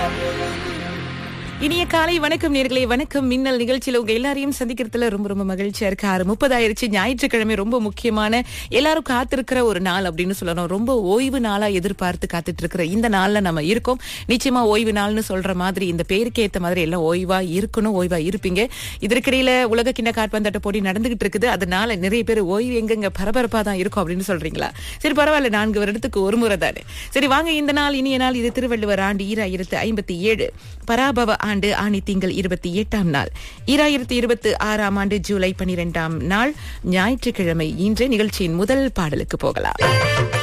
இனிய காலை வணக்கம் நேர்களே வணக்கம் மின்னல் நிகழ்ச்சியில உங்க எல்லாரையும் சந்திக்கிறதுல ரொம்ப ரொம்ப மகிழ்ச்சியா இருக்கு ஆறு முப்பதாயிருச்சு ஞாயிற்றுக்கிழமை ரொம்ப முக்கியமான எல்லாரும் காத்திருக்கிற ஒரு நாள் அப்படின்னு சொல்லணும் ரொம்ப ஓய்வு நாளா எதிர்பார்த்து காத்துட்டு இருக்கிற இந்த நாள்ல நம்ம இருக்கோம் நிச்சயமா ஓய்வு நாள்னு சொல்ற மாதிரி இந்த பேருக்கு ஏத்த மாதிரி எல்லாம் ஓய்வா இருக்கணும் ஓய்வா இருப்பீங்க இதற்கிடையில உலக கிண்ண காற்பந்தாட்ட போட்டி நடந்துகிட்டு இருக்குது அதனால நிறைய பேர் ஓய்வு எங்கெங்க பரபரப்பா தான் இருக்கும் அப்படின்னு சொல்றீங்களா சரி பரவாயில்ல நான்கு வருடத்துக்கு ஒரு முறை தானே சரி வாங்க இந்த நாள் இனிய நாள் இது திருவள்ளுவர் ஆண்டு ஈராயிரத்து ஐம்பத்தி ஏழு பராபவ ஆண்டு ஆணி திங்கள் இருபத்தி எட்டாம் நாள் ஈராயிரத்தி இருபத்தி ஆறாம் ஆண்டு ஜூலை பனிரெண்டாம் நாள் ஞாயிற்றுக்கிழமை இன்று நிகழ்ச்சியின் முதல் பாடலுக்கு போகலாம்